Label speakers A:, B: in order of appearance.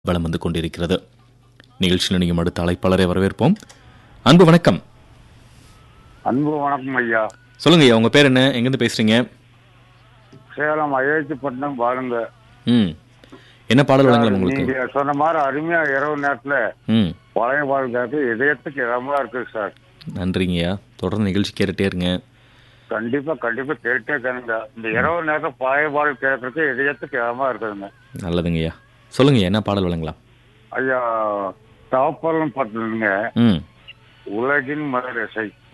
A: வலம் வந்து கொண்டிருக்கிறது நிகழ்ச்சியில் இணையும் அடுத்த அழைப்பாளரை வரவேற்போம் அன்பு வணக்கம்
B: அன்பு வணக்கம் ஐயா
A: சொல்லுங்க ஐயா உங்க பேர் என்ன எங்கேருந்து பேசுறீங்க
B: சேலம் அயோத்திப்பட்டினம் பாருங்க
A: ம் என்ன பாடல் வழங்கலாம் உங்களுக்கு
B: நீங்க சொன்ன மாதிரி அருமையா இரவு நேரத்துல
A: ம்
B: பழைய பாடல் இதயத்துக்கு இதமா இருக்கு சார்
A: நன்றிங்கய்யா தொடர்ந்து நிகழ்ச்சி கேட்டுட்டே இருங்க
B: கண்டிப்பா கண்டிப்பா கேட்டே கேளுங்க இந்த இரவு நேரத்துல பழைய பாடல் கேட்கறதுக்கு இதயத்துக்கு இதமா இருக்குதுங்க
A: நல்லதுங்கய்யா சொல்லுங்க என்ன பாடல் வழங்கலாம்
B: ஐயா தாப்பலம் பட்டுங்க
A: ம்
B: உலகின் மலர் இசை